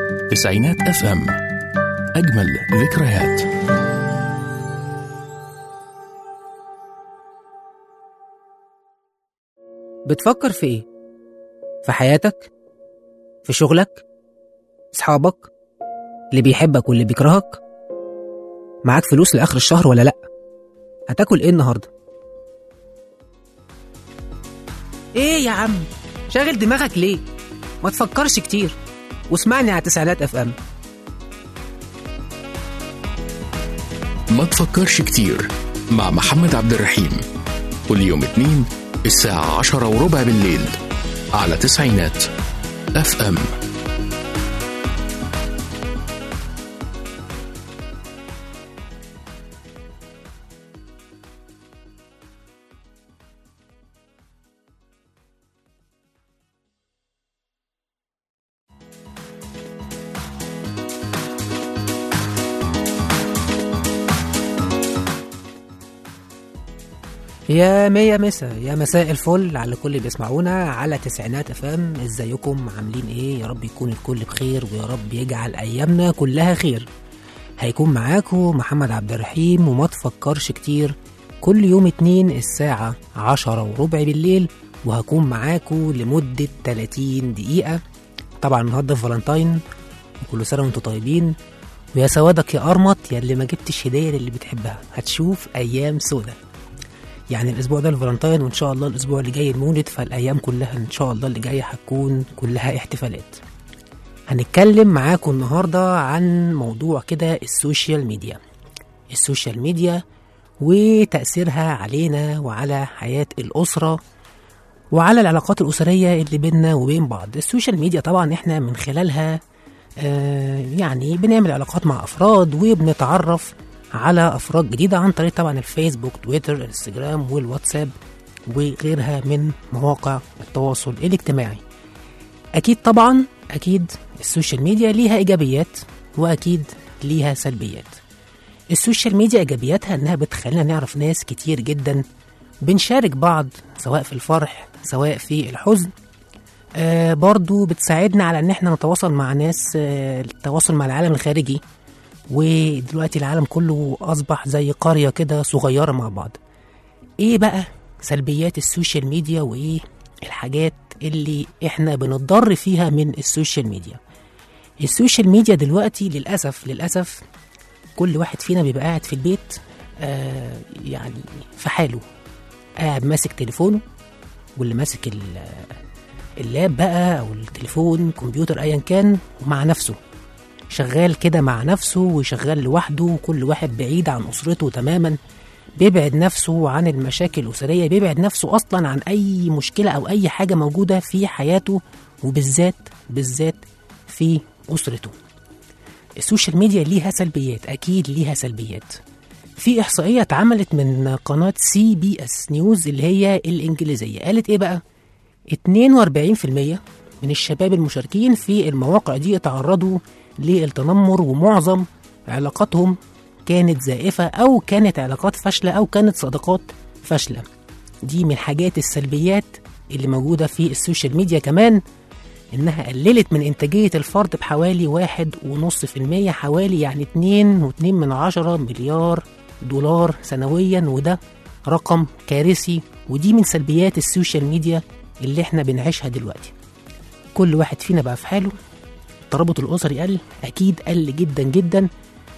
تسعينات اف ام اجمل ذكريات بتفكر في ايه؟ في حياتك؟ في شغلك؟ اصحابك؟ اللي بيحبك واللي بيكرهك؟ معاك فلوس لآخر الشهر ولا لأ؟ هتاكل ايه النهارده؟ ايه يا عم؟ شاغل دماغك ليه؟ ما تفكرش كتير واسمعني على تسعينات اف ام ما تفكرش كتير مع محمد عبد الرحيم كل يوم اثنين الساعة عشرة وربع بالليل على تسعينات اف ام يا مية مسا يا مساء الفل على كل اللي بيسمعونا على تسعينات افام ازيكم عاملين ايه يا رب يكون الكل بخير ويا رب يجعل ايامنا كلها خير هيكون معاكم محمد عبد الرحيم وما تفكرش كتير كل يوم اتنين الساعة عشرة وربع بالليل وهكون معاكم لمدة 30 دقيقة طبعا النهاردة في فالنتاين وكل سنة وانتم طيبين ويا سوادك يا قرمط يا اللي ما جبتش هدية للي بتحبها هتشوف أيام سودة يعني الاسبوع ده الفالنتاين وان شاء الله الاسبوع اللي جاي المولد فالايام كلها ان شاء الله اللي جايه هتكون كلها احتفالات هنتكلم معاكم النهارده عن موضوع كده السوشيال ميديا السوشيال ميديا وتأثيرها علينا وعلى حياة الأسرة وعلى العلاقات الأسرية اللي بيننا وبين بعض السوشيال ميديا طبعا احنا من خلالها آه يعني بنعمل علاقات مع أفراد وبنتعرف على افراد جديده عن طريق طبعا الفيسبوك تويتر الانستجرام والواتساب وغيرها من مواقع التواصل الاجتماعي اكيد طبعا اكيد السوشيال ميديا ليها ايجابيات واكيد ليها سلبيات السوشيال ميديا ايجابياتها انها بتخلينا نعرف ناس كتير جدا بنشارك بعض سواء في الفرح سواء في الحزن آه برضو بتساعدنا على ان احنا نتواصل مع ناس آه التواصل مع العالم الخارجي ودلوقتي العالم كله أصبح زي قرية كده صغيرة مع بعض إيه بقى سلبيات السوشيال ميديا وإيه الحاجات اللي إحنا بنضر فيها من السوشيال ميديا السوشيال ميديا دلوقتي للأسف للأسف كل واحد فينا بيبقى قاعد في البيت آه يعني في حاله قاعد ماسك تليفونه واللي ماسك اللاب بقى أو التليفون كمبيوتر أيا كان ومع نفسه شغال كده مع نفسه وشغال لوحده وكل واحد بعيد عن أسرته تماما بيبعد نفسه عن المشاكل الأسرية بيبعد نفسه أصلا عن أي مشكلة أو أي حاجة موجودة في حياته وبالذات بالذات في أسرته السوشيال ميديا ليها سلبيات أكيد ليها سلبيات في إحصائية اتعملت من قناة سي بي اس نيوز اللي هي الإنجليزية قالت إيه بقى 42% من الشباب المشاركين في المواقع دي تعرضوا للتنمر ومعظم علاقاتهم كانت زائفة أو كانت علاقات فاشلة أو كانت صداقات فاشلة دي من الحاجات السلبيات اللي موجودة في السوشيال ميديا كمان إنها قللت من إنتاجية الفرد بحوالي واحد ونص في المية حوالي يعني اتنين واتنين من عشرة مليار دولار سنويا وده رقم كارثي ودي من سلبيات السوشيال ميديا اللي احنا بنعيشها دلوقتي كل واحد فينا بقى في حاله الترابط الاسري قل اكيد قل جدا جدا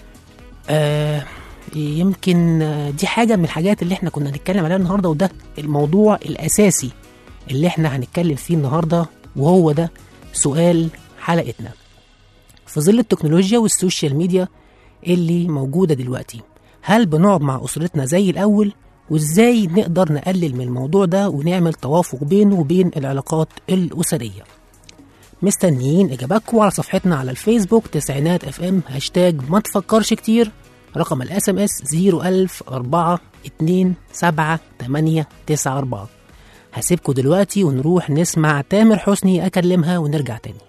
آه يمكن آه دي حاجه من الحاجات اللي احنا كنا هنتكلم عليها النهارده وده الموضوع الاساسي اللي احنا هنتكلم فيه النهارده وهو ده سؤال حلقتنا في ظل التكنولوجيا والسوشيال ميديا اللي موجوده دلوقتي هل بنقعد مع اسرتنا زي الاول وازاي نقدر نقلل من الموضوع ده ونعمل توافق بينه وبين العلاقات الاسريه مستنيين اجاباتكم على صفحتنا على الفيسبوك تسعينات اف ام هاشتاج ما تفكرش كتير رقم الاس ام اس 01004 2 7 8 9 4 هسيبكم دلوقتي ونروح نسمع تامر حسني اكلمها ونرجع تاني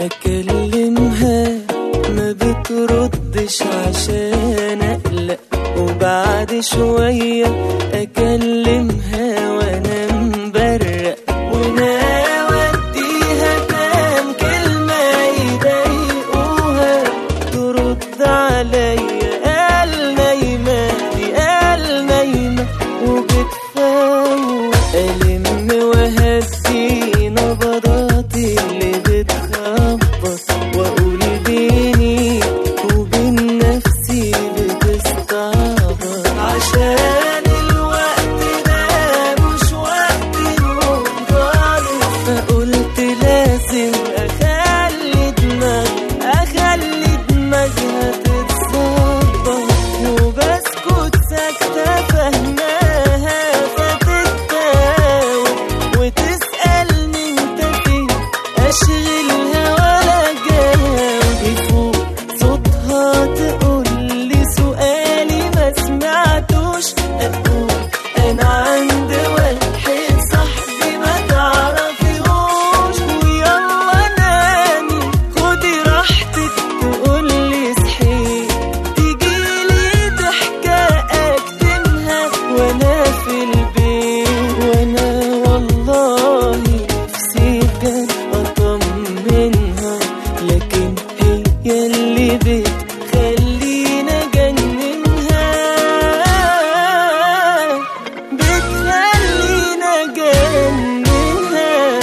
اكلمها ما بتردش عشان اقلق وبعد شوية اكلمها وانا مبرق وناوي اديها كام كلمة يضايقوها ترد عليا قال نايمة دي قال نايمة وبتفوق ألم وهدي نبضاتي اللي بتخبط وأقول بيني وبين نفسي بتستعبط عشان الوقت ده مش وقت نوم خالص فقلت لازم أخلي دماغ أخلي دماغها تتصبر وبسكت ساكتة فهماها فتتاوب وتسألني انت فين أشغلها ولا جاوب يفوق صوتها تقولي سؤالي ما سمعتوش أقول أنا عند واحد صاحبي ما تعرفيهوش ويلا نامي خدي راحتك تقولي صحيت تجيلي ضحكة أكتمها وأنا في البيت وأنا والله نفسي بجد أطمنها لكن هي اللي بتخلينا جننها بتخلينا جننها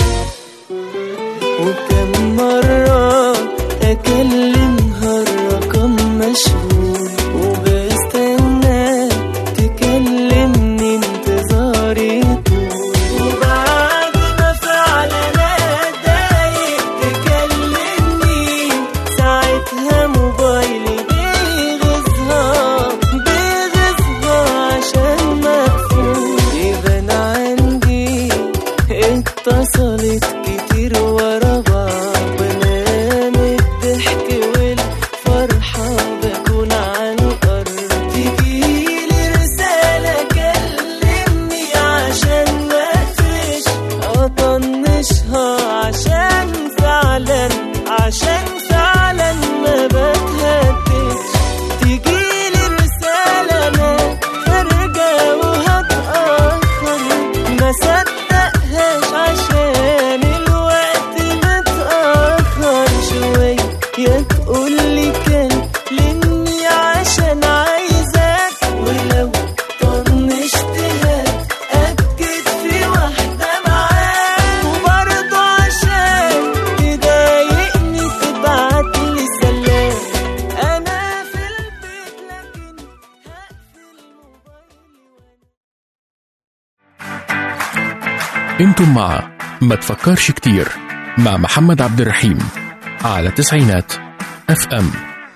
وكم مرة أكلمها الرقم مشغول وبستنى تكلمني انتظاري طول وبعد ما فعلا أتضايق تكلمني ساعتها موبايلي بيغيظها بيغيظها عشان مقفول يبان عندي اتصلت كتير ورا بعض بنام الضحك والفرحة بكون على الأرض تجيلي رسالة كلمني عشان مقفش أطنشها عشان فعلا عشان فعلا ما بتهدش تجيلي رسالة ما خارجة وهتأخر ما صدقهاش عشان الوقت متأخر شوية تقولي كلمني عشان عايزاك ولو طنشتها أكد في واحدة معاك وبرضه عشان تضايقني تبعتلي سلام أنا في البيت لكن هقفل موبايلي انتم مع ما تفكرش كتير مع محمد عبد الرحيم على تسعينات اف ام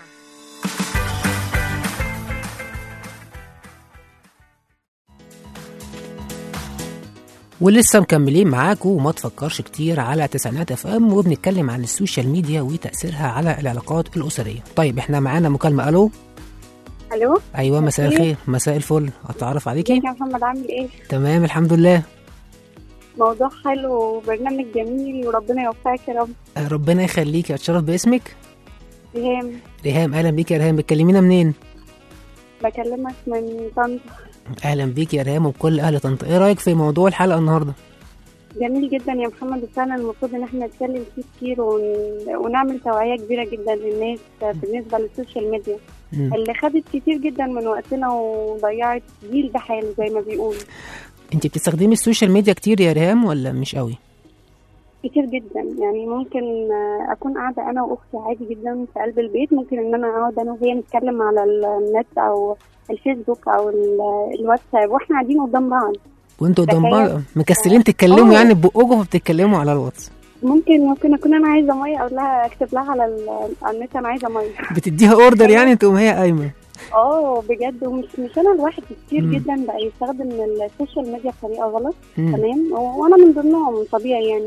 ولسه مكملين معاكم وما تفكرش كتير على تسعينات اف ام وبنتكلم عن السوشيال ميديا وتاثيرها على العلاقات الاسريه طيب احنا معانا مكالمه الو الو ايوه مساء مساء الخير مساء الفل اتعرف عليكي ازيك يا محمد عامل ايه تمام الحمد لله موضوع حلو وبرنامج جميل وربنا يوفقك يا رب آه، ربنا يخليكي اتشرف باسمك ريهام ريهام اهلا بيكي يا ريهام بتكلمينا منين بكلمك من طنطا اهلا بيكي يا ريهام وبكل اهل طنطا ايه رايك في موضوع الحلقه النهارده جميل جدا يا محمد وفعلا المفروض ان احنا نتكلم فيه كتير ون... ونعمل توعية كبيرة جدا للناس بالنسبة للسوشيال ميديا مم. اللي خدت كتير جدا من وقتنا وضيعت جيل بحاله زي ما بيقولوا انت بتستخدمي السوشيال ميديا كتير يا ريهام ولا مش قوي كتير جدا يعني ممكن آه، اكون قاعده انا واختي عادي جدا في قلب البيت ممكن ان انا اقعد انا وهي نتكلم على النت او الفيسبوك او ال- الواتساب واحنا قاعدين قدام بعض وانتوا قدام تخيل. بعض مكسلين تتكلموا آه. يعني ببقكم فبتتكلموا على الواتس ممكن ممكن اكون انا عايزه ميه اقول لها اكتب لها على ال- على النت انا عايزه ميه بتديها اوردر يعني تقوم هي قايمه اه بجد ومش مش انا الواحد كتير مم. جدا بقى يستخدم السوشيال ميديا بطريقه غلط مم. تمام و- وانا من ضمنهم طبيعي يعني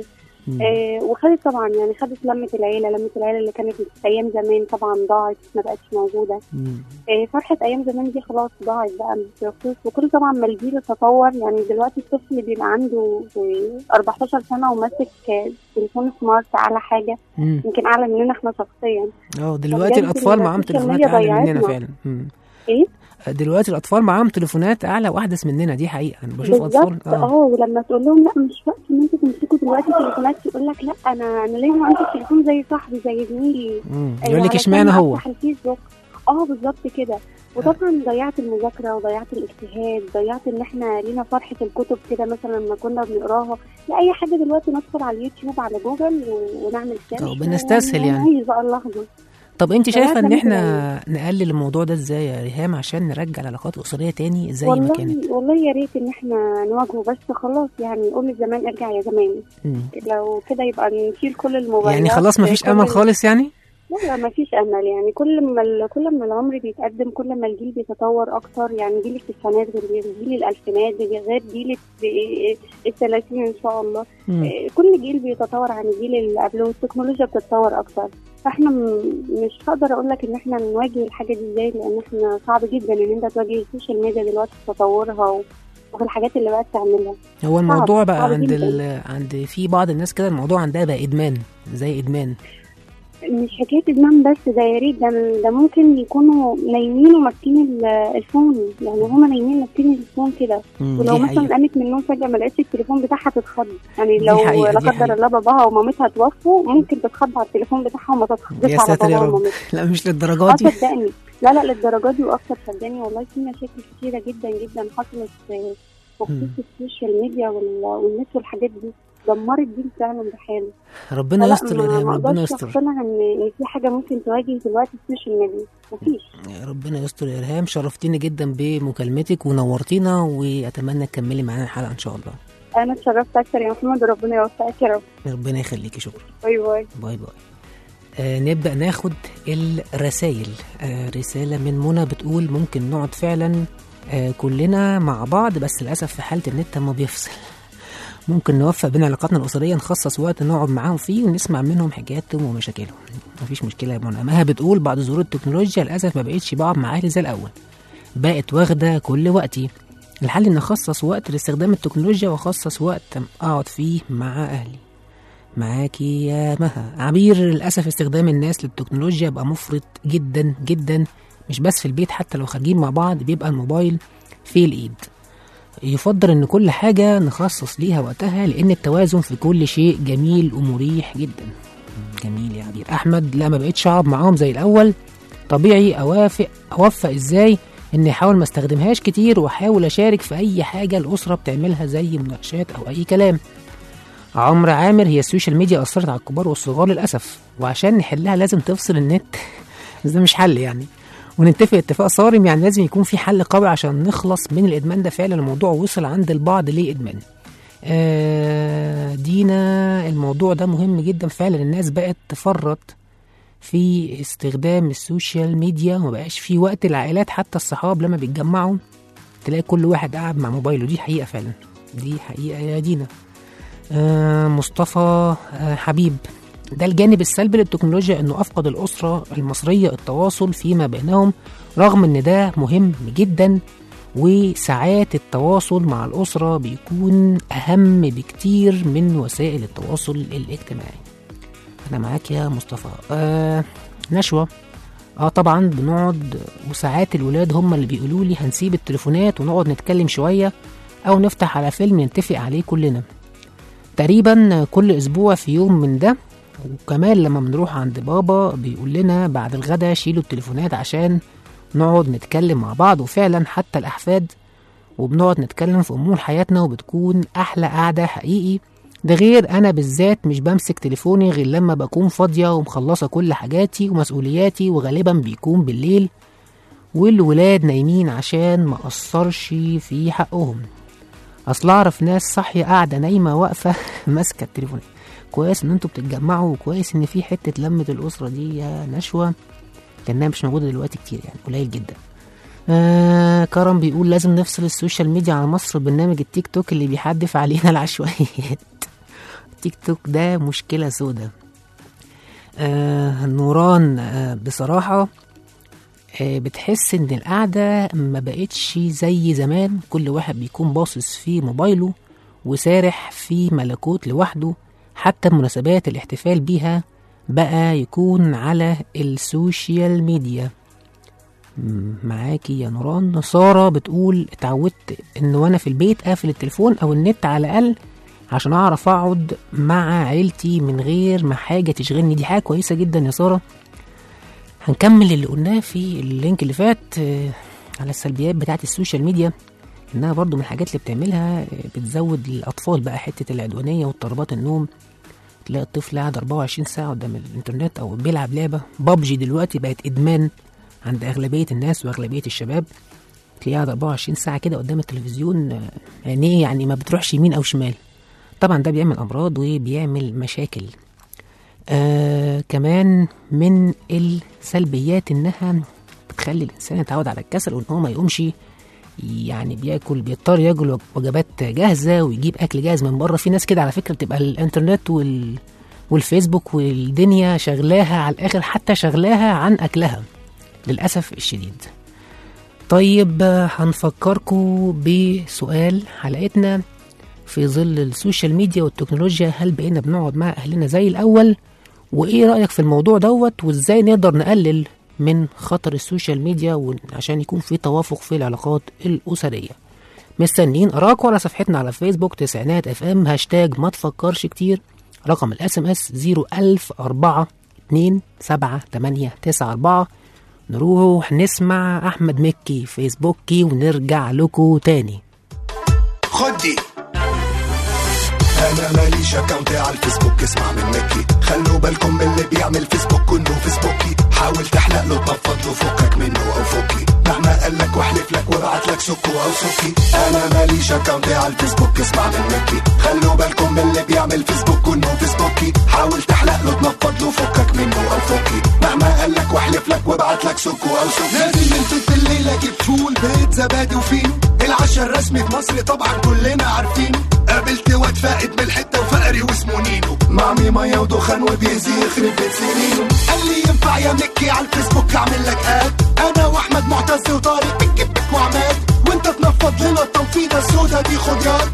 مم. آه وخدت طبعا يعني خدت لمة العيلة لمة العيلة اللي كانت في أيام زمان طبعا ضاعت ما بقتش موجودة مم. آه فرحة أيام زمان دي خلاص ضاعت بقى بخصوص وكل طبعا ما الجيل تطور يعني دلوقتي الطفل اللي بيبقى عنده آه، 14 سنة وماسك آه، تليفون سمارت أعلى حاجة مم. يمكن أعلى مننا احنا شخصيا اه دلوقتي بجد الاطفال معاهم السوشيال تليفونات ميديا اعلى مننا ضيعتنا. فعلا مم. إيه؟ دلوقتي الاطفال معاهم تليفونات اعلى واحدث مننا دي حقيقه انا بشوف اطفال بالظبط اه ولما تقول لهم لا مش وقت ان انتوا تمسكوا دلوقتي تليفونات يقول لك لا انا انا لازم امسك تليفون زي صاحبي زي زميلي مم. أيوة، يقول لك علشان اشمعنى هو افتح الفيسبوك اه بالظبط كده وطبعا ضيعت المذاكره وضيعت الاجتهاد ضيعت ان احنا لينا فرحه الكتب كده مثلا لما كنا بنقراها لا اي حاجه دلوقتي ندخل على اليوتيوب على جوجل و- ونعمل سيرش اه، بنستسهل يعني. ونعيش بقى اللحظه طب انت ضيعت شايفه ان مثلاً- احنا نقلل الموضوع ده ازاي يا ريهام عشان نرجع العلاقات الاسريه تاني زي ما كانت والله والله يا ريت ان احنا نواجهه بس خلاص يعني قول لزمان ارجع يا زمان مم. لو كده يبقى نشيل كل الموبايلات يعني خلاص مفيش كل امل ال- خالص يعني لا لا ما فيش امل يعني كل ما ال- كل ما العمر بيتقدم كل ما الجيل بيتطور اكتر يعني جيل التسعينات غير جيل الالفينات غير جيل الثلاثين ان شاء الله مم. إيه، كل جيل بيتطور عن الجيل اللي قبله والتكنولوجيا بتتطور اكتر فاحنا م- مش هقدر اقول لك ان احنا نواجه الحاجه دي ازاي لان احنا صعب جدا ان انت تواجه السوشيال ميديا دلوقتي في تطورها و- وفي الحاجات اللي بقت تعملها هو الموضوع بقى صعب عند جداً. ال... عند في بعض الناس كده الموضوع عندها بقى ادمان زي ادمان مش حكايه ادمان بس ده يا ريت ده ده ممكن يكونوا نايمين وماسكين ال- الفون يعني هما نايمين ماسكين الفون كده مم. ولو دي مثلا حقيقة. قامت من النوم فجاه ما لقيتش التليفون بتاعها تتخض يعني دي لو حقيقة، لا دي حقيقة. قدر الله باباها ومامتها توفوا ممكن تتخض على التليفون بتاعها وما تتخضش يا على ساتر يا باباها رب ومامتها لا مش اه للدرجات دي صدقني لا لا للدرجه دي واكتر صدقني والله في مشاكل كتيره جدا جدا حصلت في بخصوص مم. السوشيال ميديا وال- والنت والحاجات دي دمرت جيل فعلا بحاله ربنا لا، يستر يا ما- ريهام ما ربنا اقدرش يستر اقتنع ان إن في حاجه ممكن تواجه دلوقتي السوشيال ميديا مفيش يا ربنا يستر يا ريهام شرفتيني جدا بمكالمتك ونورتينا واتمنى تكملي معانا الحلقه ان شاء الله انا اتشرفت اكتر يا محمد وربنا يوفقك يا رب ربنا يخليكي شكرا باي باي باي باي آه نبدأ ناخد الرسائل آه رسالة من منى بتقول ممكن نقعد فعلا آه كلنا مع بعض بس للأسف في حالة النت ما بيفصل ممكن نوفق بين علاقاتنا الأسرية نخصص وقت نقعد معاهم فيه ونسمع منهم حكاياتهم ومشاكلهم مفيش مشكلة يا منى مها بتقول بعد ظهور التكنولوجيا للأسف ما بقتش بقعد مع أهلي زي الأول بقت واخدة كل وقتي الحل إن أخصص وقت لاستخدام التكنولوجيا وأخصص وقت أقعد فيه مع أهلي معاكي يا مها عبير للأسف استخدام الناس للتكنولوجيا بقى مفرط جدا جدا مش بس في البيت حتى لو خارجين مع بعض بيبقى الموبايل في الإيد يفضل إن كل حاجة نخصص ليها وقتها لأن التوازن في كل شيء جميل ومريح جدا جميل يا عبير أحمد لا ما بقتش أقعد معاهم زي الأول طبيعي أوافق أوفق إزاي إني أحاول ما استخدمهاش كتير وأحاول أشارك في أي حاجة الأسرة بتعملها زي مناقشات أو أي كلام عمرو عامر هي السوشيال ميديا أثرت على الكبار والصغار للأسف وعشان نحلها لازم تفصل النت بس ده مش حل يعني ونتفق اتفاق صارم يعني لازم يكون في حل قوي عشان نخلص من الإدمان ده فعلا الموضوع وصل عند البعض ليه إدمان آه دينا الموضوع ده مهم جدا فعلا الناس بقت تفرط في استخدام السوشيال ميديا وما بقاش في وقت العائلات حتى الصحاب لما بيتجمعوا تلاقي كل واحد قاعد مع موبايله دي حقيقة فعلا دي حقيقة يا دينا آه مصطفى آه حبيب ده الجانب السلبي للتكنولوجيا انه افقد الاسره المصريه التواصل فيما بينهم رغم ان ده مهم جدا وساعات التواصل مع الاسره بيكون اهم بكتير من وسائل التواصل الاجتماعي انا معاك يا مصطفى آه نشوى اه طبعا بنقعد وساعات الولاد هم اللي بيقولوا لي هنسيب التليفونات ونقعد نتكلم شويه او نفتح على فيلم نتفق عليه كلنا تقريبا كل اسبوع في يوم من ده وكمان لما بنروح عند بابا بيقول لنا بعد الغدا شيلوا التليفونات عشان نقعد نتكلم مع بعض وفعلا حتى الأحفاد وبنقعد نتكلم في أمور حياتنا وبتكون أحلى قعدة حقيقي ده غير أنا بالذات مش بمسك تليفوني غير لما بكون فاضية ومخلصة كل حاجاتي ومسؤولياتي وغالبا بيكون بالليل والولاد نايمين عشان ما أثرش في حقهم أصل أعرف ناس صاحية قاعدة نايمة واقفة ماسكة التليفون كويس ان انتوا بتتجمعوا وكويس ان في حته لمه الاسره دي يا نشوه لانها مش موجوده دلوقتي كتير يعني قليل جدا آه كرم بيقول لازم نفصل السوشيال ميديا عن مصر ببرنامج التيك توك اللي بيحدف علينا العشوائيات التيك توك ده مشكلة سودة آه نوران آه بصراحة آه بتحس ان القعدة ما بقتش زي زمان كل واحد بيكون باصص في موبايله وسارح في ملكوت لوحده حتى مناسبات الاحتفال بيها بقى يكون على السوشيال ميديا مم، معاكي يا نوران سارة بتقول اتعودت ان وانا في البيت اقفل التليفون او النت على الاقل عشان اعرف اقعد مع عيلتي من غير ما حاجة تشغلني دي حاجة كويسة جدا يا سارة هنكمل اللي قلناه في اللينك اللي فات آه، على السلبيات بتاعت السوشيال ميديا انها برضو من الحاجات اللي بتعملها آه، بتزود الاطفال بقى حتة العدوانية واضطرابات النوم تلاقي الطفل قاعد 24 ساعة قدام الانترنت او بيلعب لعبة بابجي دلوقتي بقت ادمان عند اغلبية الناس واغلبية الشباب تلاقيه قاعد 24 ساعة كده قدام التلفزيون آه، عينيه يعني ما بتروحش يمين او شمال طبعا ده بيعمل امراض وبيعمل مشاكل آه كمان من السلبيات انها بتخلي الانسان يتعود على الكسل وان هو ما يقومش يعني بياكل بيضطر ياكل وجبات جاهزه ويجيب اكل جاهز من بره في ناس كده على فكره بتبقى الانترنت وال والفيسبوك والدنيا شغلاها على الاخر حتى شغلاها عن اكلها للاسف الشديد طيب آه، هنفكركم بسؤال حلقتنا في ظل السوشيال ميديا والتكنولوجيا هل بقينا بنقعد مع اهلنا زي الاول وايه رايك في الموضوع دوت وازاي نقدر نقلل من خطر السوشيال ميديا ون- عشان يكون في توافق في العلاقات الاسريه مستنيين اراكم على صفحتنا على فيسبوك تسعينات اف ام هاشتاج ما تفكرش كتير رقم الاس ام اس 01004 2 7 8 9 4 نروح نسمع احمد مكي فيسبوكي ونرجع لكم تاني خدي انا ماليش اكونت على الفيسبوك اسمع من مكي خلوا بالكم من اللي بيعمل فيسبوك كله فيسبوكي حاول تحلق له تنفض له فكك منه او فكي مهما قال لك واحلف لك وابعت لك سكو او سكي انا ماليش اكونت على الفيسبوك اسمع من مكي خلوا بالكم من اللي بيعمل فيسبوك كله فيسبوكي حاول تحلق له تنفض له فكك منه او فكي مهما قال لك واحلف لك وابعت لك سكو او سكي نازل من ست الليل اجيب فول بيت زبادي وفين العشاء الرسمي في مصر طبعا كلنا عارفين قابلت واد فائد من الحته وفقري واسمه نينو معمي ميه ودخان وبيزي يخرب بيت سنينه قال لي ينفع يا مكي على الفيسبوك اعمل لك اد انا واحمد معتز وطارق بك بك وعماد وانت تنفض لنا التنفيضه السودا دي خد ياد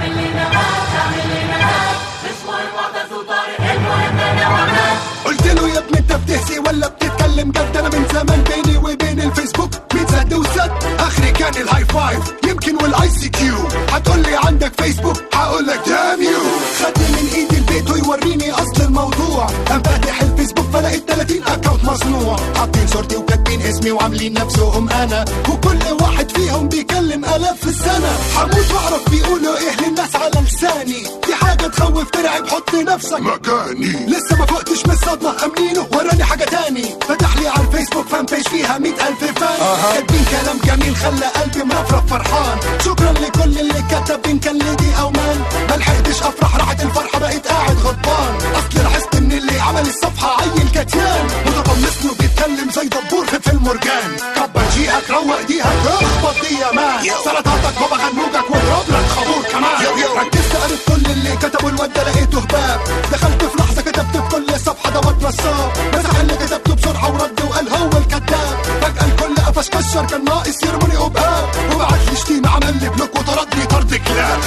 قلت له يا ابني انت بتهزي ولا بتتكلم جد انا من زمان بيني وبين الفيسبوك بيتزاد وسد اخري كان الهاي فايف يمكن والاي سي كيو هتقول لي عندك فيسبوك هقول لك دام يو خدني من ايدي البيت ويوريني اصل الموضوع قام فاتح الفيسبوك فلقيت 30 اكونت مصنوع حاطين صورتي وكاتبين اسمي وعاملين نفسهم انا وكل واحد فيهم بيكلم الاف في السنه هموت واعرف بيقولوا ايه للناس على لساني دي حاجه تخوف ترعب حط نفسك مكاني لسه ما فقتش من الصدمه امنينه وراني حاجه تاني فتح لي على الفيسبوك فان بيج فيها مئة الف فان كاتبين كلام جميل خلى قلبي مرفرف فرحان شكرا لكل اللي كتب ان كان ليدي او مان ما لحقتش افرح راحت الفرحه بقيت قاعد غضبان اصل لاحظت ان اللي عمل الصفحه عيل كتيان متطمسني وبيتكلم زي دبور في فيلم مرجان كبر جيهك روق ديها اخبط دي يا مان سلطاتك بابا غنوجك واضرب لك خابور كمان ركزت قريت كل اللي كتبوا الواد ده لقيته هباب دخلت في لحظه كتبت في كل صفحه دوت نصاب مسح اللي كتبته بسرعه ورد وقال هو الكذاب فجاه الكل قفش كشر كان ناقص يرموني قباب وبعت لي شتيمه عمل لي بلوك وطردني طرد كلاب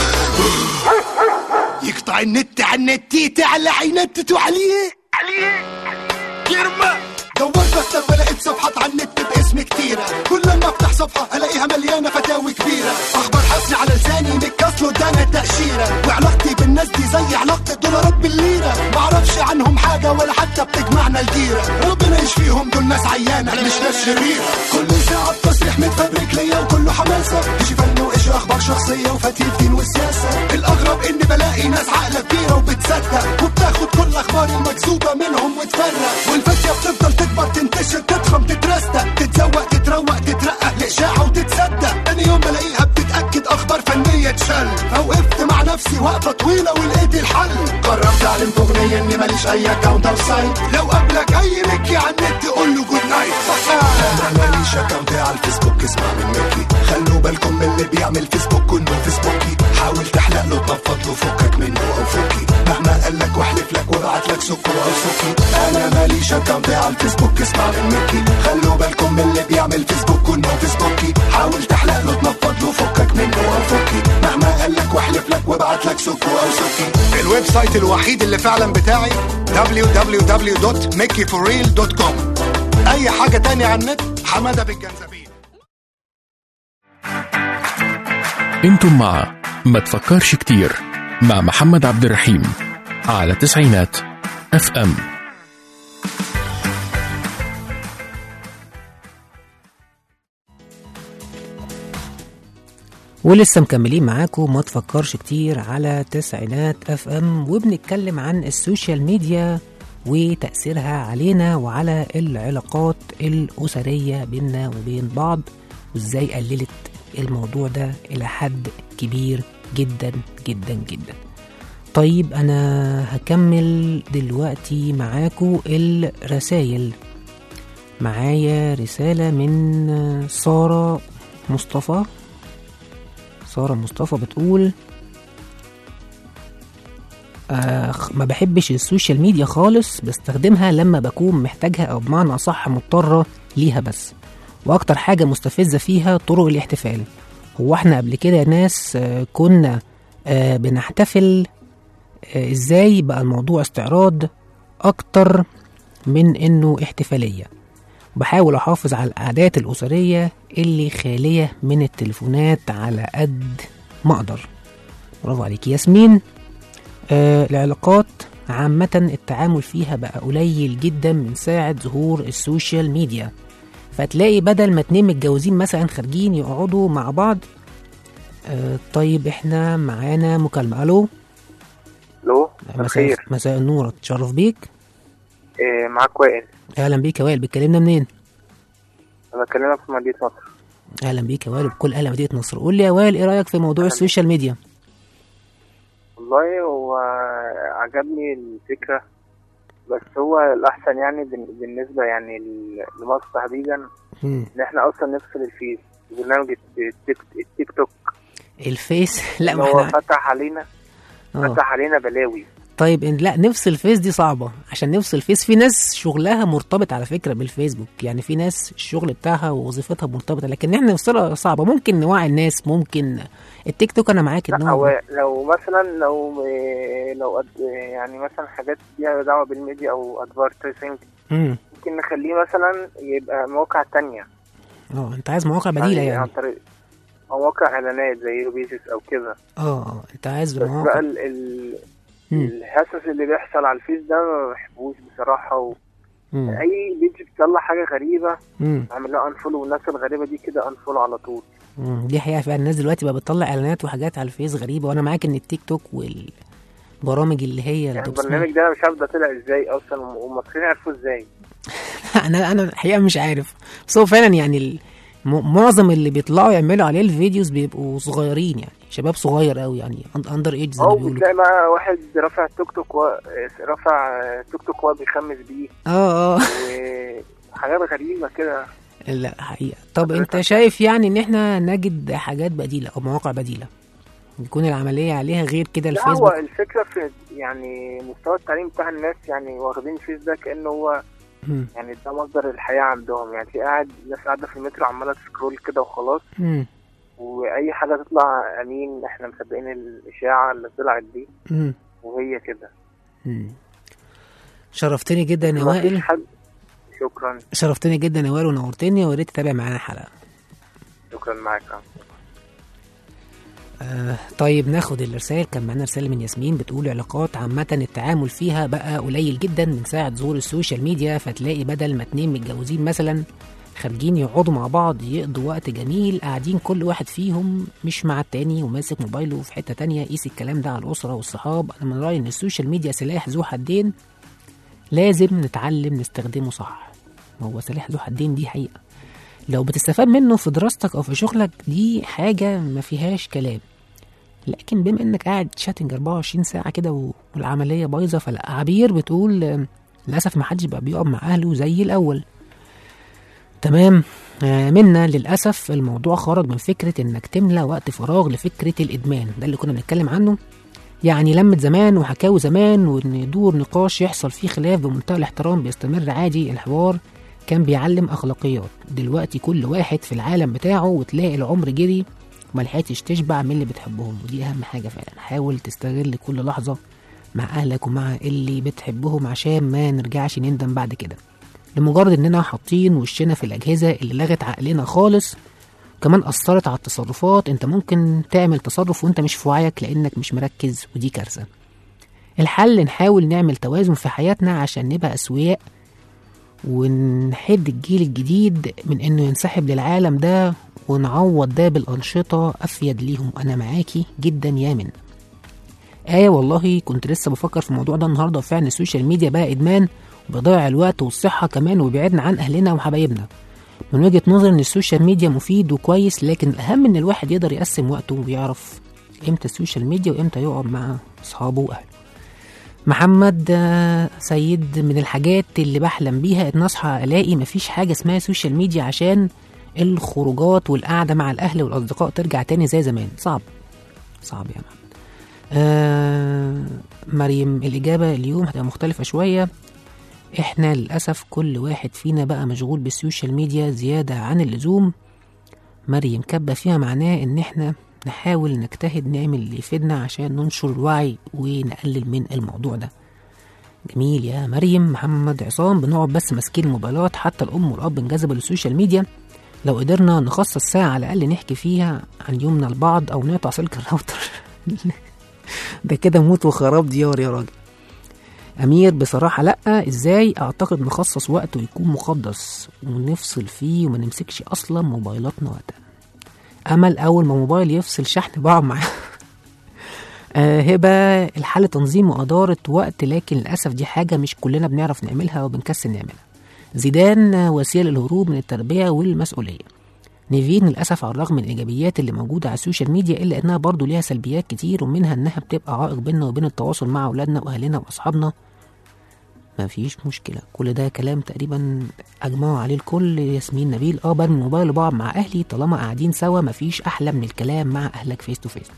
يقطع النت على النت على عينتت وعليه عليه يرمى دورت بكتب ولقيت صفحات على النت باسم كتيرة كل لما افتح صفحة الاقيها مليانة فتاوي كبيرة اخبار حصري على لساني متكسلوا ادانا التأشيرة وعلاقتي بالناس دي زي علاقة الدولارات بالليرة معرفش عنهم حاجة ولا حتى بتجمعنا الجيرة ربنا يشفيهم دول ناس عيانة مش ناس شريرة كل ساعة تصريح متفبرك ليا وكله حماسة ايش فن وايش اخبار شخصية وفتيل دين والسياسة الاغرب اني بلاقي ناس عقلة كبيرة وبتصدق وبتاخد كل اخبار المكذوبة منهم وتفرق والفتية بتفضل تكبر تنتشر تضخم تترستق تتزوق تتروق تترقق لإشاعة وتتصدق تاني يوم بلاقيها بتتأكد أخبار فنية تشل فوقفت مع نفسي وقفة طويلة ولقيت الحل قررت أعلن في أغنية إني ماليش أي أكاونت أو سايت لو قابلك أي مكي على النت قول له جود نايت أنا ماليش أكاونت على الفيسبوك اسمع من مكي خلوا بالكم من اللي بيعمل فيسبوك كله فيسبوكي حاول تحلق له تنفض له فكك منه أو فكي مهما قال لك واحلف لك وابعت لك سكر او سكي انا ماليش اكونت على الفيسبوك اسمع من مكي خلوا بالكم من اللي بيعمل فيسبوك كله فيسبوكي حاول تحلق له تنفض له فكك منه او فكي مهما قال لك واحلف لك وابعت لك سكر او سكي الويب سايت الوحيد اللي فعلا بتاعي www.mickeyforreal.com اي حاجه تانية على النت حماده بالجنزبيل انتم مع ما تفكرش كتير مع محمد عبد الرحيم على تسعينات اف ام ولسه مكملين معاكم ما تفكرش كتير على تسعينات اف ام وبنتكلم عن السوشيال ميديا وتأثيرها علينا وعلى العلاقات الأسرية بيننا وبين بعض وازاي قللت الموضوع ده إلى حد كبير جدا جدا جدا طيب أنا هكمل دلوقتي معاكم الرسايل معايا رسالة من سارة مصطفى سارة مصطفى بتقول آخ ما بحبش السوشيال ميديا خالص بستخدمها لما بكون محتاجها أو بمعنى أصح مضطرة ليها بس وأكتر حاجة مستفزة فيها طرق الاحتفال هو احنا قبل كده يا ناس آه، كنا آه، بنحتفل آه، ازاي بقى الموضوع استعراض أكتر من إنه احتفالية بحاول أحافظ على العادات الأسرية اللي خالية من التليفونات على قد ما أقدر برافو عليك ياسمين آه العلاقات عامة التعامل فيها بقى قليل جدا من ساعة ظهور السوشيال ميديا فتلاقي بدل ما اتنين متجوزين مثلا خارجين يقعدوا مع بعض آه طيب احنا معانا مكالمة الو الو مساء خير مساء النور اتشرف بيك إيه معاك وائل اهلا بيك يا وائل بتكلمنا منين انا بكلمك في مدينه نصر اهلا بيك يا وائل بكل اهلا مدينة نصر قول لي يا وائل ايه رايك في موضوع السوشيال ميديا والله هو عجبني الفكره بس هو الاحسن يعني بال- بالنسبه يعني ل- لمصر تحديدا مم. ان احنا اصلا نفصل الفيس برنامج التيك, التيك توك الفيس لا إن ما هو احنا فتح علينا آه. فتح علينا بلاوي طيب إن لا نفصل فيس دي صعبة عشان نفصل فيس في ناس شغلها مرتبط على فكرة بالفيسبوك يعني في ناس الشغل بتاعها ووظيفتها مرتبطة لكن احنا نفصلها صعبة ممكن نوعي الناس ممكن التيك توك انا معاك ان لا هو هو لو مثلا لو إيه، لو أد- يعني مثلا حاجات ليها دعوه بالميديا او ادفرتايزنج مم. ممكن نخليه مثلا يبقى مواقع تانية اه انت عايز مواقع بديلة عن يعني طريق مواقع اعلانات زي روبيسس او كده اه اه انت عايز بس بقى مواقع ال ال مم. الهسس اللي بيحصل على الفيس ده ما بحبوش بصراحة و... مم. أي بيج بتطلع حاجة غريبة مم. أعمل لها أنفولو والناس الغريبة دي كده أنفولو على طول مم. دي حقيقة فعلا الناس دلوقتي بقى بتطلع اعلانات وحاجات على الفيس غريبة وانا معاك ان التيك توك والبرامج اللي هي يعني الدوب سماش- البرنامج ده أنا مش عارف ده طلع إزاي أصلا والمصريين عرفوا إزاي انا انا الحقيقه مش عارف بس هو فعلا يعني ال- م- معظم اللي بيطلعوا يعملوا عليه الفيديوز بيبقوا صغيرين يعني شباب صغير قوي يعني اندر ايج زي ما أو بيقولوا بتلاقي بقى واحد رافع توك توك و... رافع توك توك وهو بيخمس بيه اه اه وحاجات غريبة كده لا حقيقه طب انت شايف يعني ان احنا نجد حاجات بديله او مواقع بديله يكون العمليه عليها غير كده لا هو الفيسبوك الفكرة في يعني مستوى التعليم بتاع الناس يعني واخدين الفيس ده كأنه هو مم. يعني ده مصدر الحياة عندهم يعني في قاعد ناس قاعدة في المترو عمالة تسكرول كده وخلاص مم. وأي حاجة تطلع أمين إحنا مصدقين الإشاعة اللي طلعت دي مم. وهي كده مم. شرفتني جدا يا مفيش وائل حد شكرا شرفتني جدا يا وائل ونورتني ويا ريت تتابع معانا الحلقه شكرا معاك آه طيب ناخد الرسائل كان معانا رسالة من ياسمين بتقول علاقات عامة التعامل فيها بقى قليل جدا من ساعة ظهور السوشيال ميديا فتلاقي بدل ما اتنين متجوزين مثلا خارجين يقعدوا مع بعض يقضوا وقت جميل قاعدين كل واحد فيهم مش مع التاني وماسك موبايله في حتة تانية قيس الكلام ده على الأسرة والصحاب أنا من رأيي إن السوشيال ميديا سلاح ذو حدين لازم نتعلم نستخدمه صح هو سلاح ذو حدين دي حقيقة لو بتستفاد منه في دراستك أو في شغلك دي حاجة ما فيهاش كلام لكن بما انك قاعد شاتنج 24 ساعه كده و- والعمليه بايظه فلا عبير بتقول آه، للاسف ما حدش بقى بيقعد مع اهله زي الاول تمام آه، منا للاسف الموضوع خرج من فكره انك تملى وقت فراغ لفكره الادمان ده اللي كنا بنتكلم عنه يعني لمة زمان وحكاوي زمان وإن يدور نقاش يحصل فيه خلاف بمنتهى الاحترام بيستمر عادي الحوار كان بيعلم أخلاقيات دلوقتي كل واحد في العالم بتاعه وتلاقي العمر جري وملحقتش تشبع من اللي بتحبهم ودي أهم حاجة فعلا حاول تستغل كل لحظة مع أهلك ومع اللي بتحبهم عشان ما نرجعش نندم بعد كده لمجرد إننا حاطين وشنا في الأجهزة اللي لغت عقلنا خالص كمان أثرت على التصرفات أنت ممكن تعمل تصرف وأنت مش في وعيك لأنك مش مركز ودي كارثة الحل نحاول نعمل توازن في حياتنا عشان نبقى أسوياء ونحد الجيل الجديد من إنه ينسحب للعالم ده ونعوض ده بالأنشطة أفيد ليهم أنا معاكي جدا يا من آية والله كنت لسه بفكر في الموضوع ده النهاردة وفعلا السوشيال ميديا بقى إدمان وبيضيع الوقت والصحة كمان وبيبعدنا عن أهلنا وحبايبنا من وجهة نظري إن السوشيال ميديا مفيد وكويس لكن الأهم إن الواحد يقدر يقسم وقته ويعرف إمتى السوشيال ميديا وإمتى يقعد مع أصحابه وأهله محمد آه، سيد من الحاجات اللي بحلم بيها إن أصحى ألاقي مفيش حاجة اسمها سوشيال ميديا عشان الخروجات والقعدة مع الأهل والأصدقاء ترجع تاني زي زمان صعب صعب يا محمد آه مريم الإجابة اليوم هتبقى مختلفة شوية احنا للأسف كل واحد فينا بقى مشغول بالسوشيال ميديا زيادة عن اللزوم مريم كبة فيها معناه ان احنا نحاول نجتهد نعمل اللي يفيدنا عشان ننشر الوعي ونقلل من الموضوع ده جميل يا مريم محمد عصام بنقعد بس ماسكين الموبايلات حتى الأم والأب انجذبوا للسوشيال ميديا لو قدرنا نخصص ساعة على الأقل نحكي فيها عن يومنا لبعض أو نقطع سلك الراوتر ده كده موت وخراب ديار يا راجل أمير بصراحة لأ إزاي أعتقد نخصص وقت ويكون مقدس ونفصل فيه وما نمسكش أصلا موبايلاتنا وقتها أمل أول ما موبايل يفصل شحن بقعد معاه آه هبة الحل تنظيم وإدارة وقت لكن للأسف دي حاجة مش كلنا بنعرف نعملها وبنكسل نعملها زيدان آه، وسيلة للهروب من التربية والمسؤولية نيفين للأسف على الرغم من الإيجابيات اللي موجودة على السوشيال ميديا إلا إنها برضو ليها سلبيات كتير ومنها إنها بتبقى عائق بيننا وبين التواصل مع أولادنا وأهلنا وأصحابنا ما فيش مشكلة كل ده كلام تقريبا أجمعوا عليه الكل ياسمين نبيل اه برمي الموبايل وبقعد مع أهلي طالما قاعدين سوا ما فيش أحلى من الكلام مع أهلك فيس تو فيس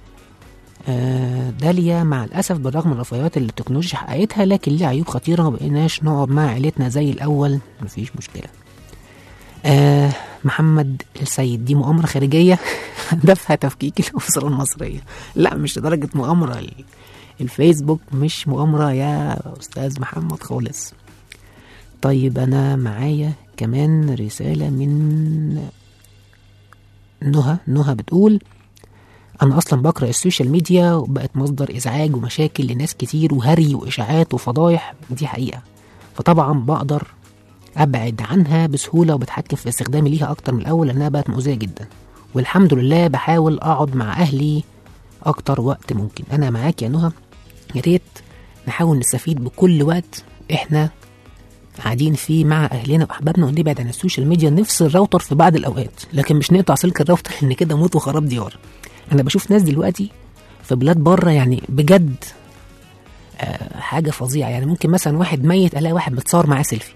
آه داليا مع الأسف بالرغم من الرفاهيات اللي التكنولوجيا حققتها لكن ليه عيوب خطيرة ما بقيناش نقعد مع عيلتنا زي الأول مفيش مشكلة آه محمد السيد دي مؤامرة خارجية هدفها تفكيك الأسرة المصرية لا مش لدرجة مؤامرة ال- الفيسبوك مش مؤامرة يا أستاذ محمد خالص طيب أنا معايا كمان رسالة من نهى نهى بتقول أنا أصلا بقرأ السوشيال ميديا وبقت مصدر إزعاج ومشاكل لناس كتير وهري وإشاعات وفضايح دي حقيقة فطبعا بقدر ابعد عنها بسهوله وبتحكم في استخدامي ليها اكتر من الاول لانها بقت مؤذيه جدا والحمد لله بحاول اقعد مع اهلي اكتر وقت ممكن انا معاك يا نهى يا ريت نحاول نستفيد بكل وقت احنا قاعدين فيه مع اهلنا واحبابنا ونبعد عن السوشيال ميديا نفصل الراوتر في بعض الاوقات لكن مش نقطع سلك الراوتر لان كده موت وخراب ديار انا بشوف ناس دلوقتي في بلاد بره يعني بجد آه حاجه فظيعه يعني ممكن مثلا واحد ميت الاقي واحد متصور معاه سيلفي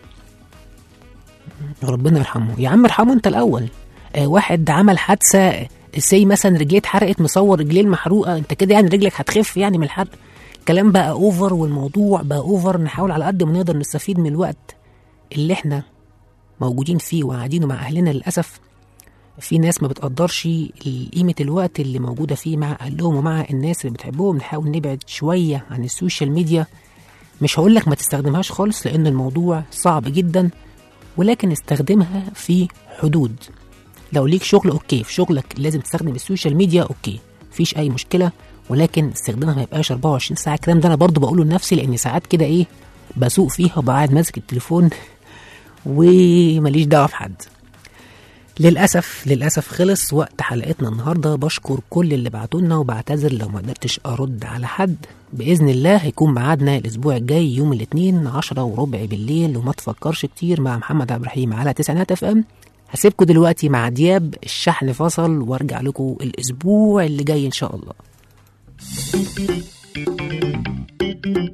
ربنا يرحمه يا عم ارحمه انت الاول آه واحد عمل حادثه سي مثلا رجليه اتحرقت مصور رجليه المحروقه انت كده يعني رجلك هتخف يعني من الحرق الكلام بقى اوفر والموضوع بقى اوفر نحاول على قد ما نقدر نستفيد من الوقت اللي احنا موجودين فيه وقاعدين مع اهلنا للاسف في ناس ما بتقدرش قيمة الوقت اللي موجودة فيه مع أهلهم ومع الناس اللي بتحبهم نحاول نبعد شوية عن السوشيال ميديا مش هقولك ما تستخدمهاش خالص لأن الموضوع صعب جدا ولكن استخدمها في حدود لو ليك شغل اوكي في شغلك لازم تستخدم السوشيال ميديا اوكي مفيش اي مشكله ولكن استخدامها ما يبقاش 24 ساعه الكلام ده انا برضو بقوله لنفسي لان ساعات كده ايه بسوق فيها وبقعد ماسك التليفون ومليش دعوه بحد للأسف للأسف خلص وقت حلقتنا النهاردة بشكر كل اللي بعتولنا وبعتذر لو ما قدرتش أرد على حد بإذن الله هيكون ميعادنا الأسبوع الجاي يوم الاثنين عشرة وربع بالليل وما تفكرش كتير مع محمد عبد الرحيم على تسعينات اف ام هسيبكم دلوقتي مع دياب الشحن فصل وارجع لكم الأسبوع اللي جاي إن شاء الله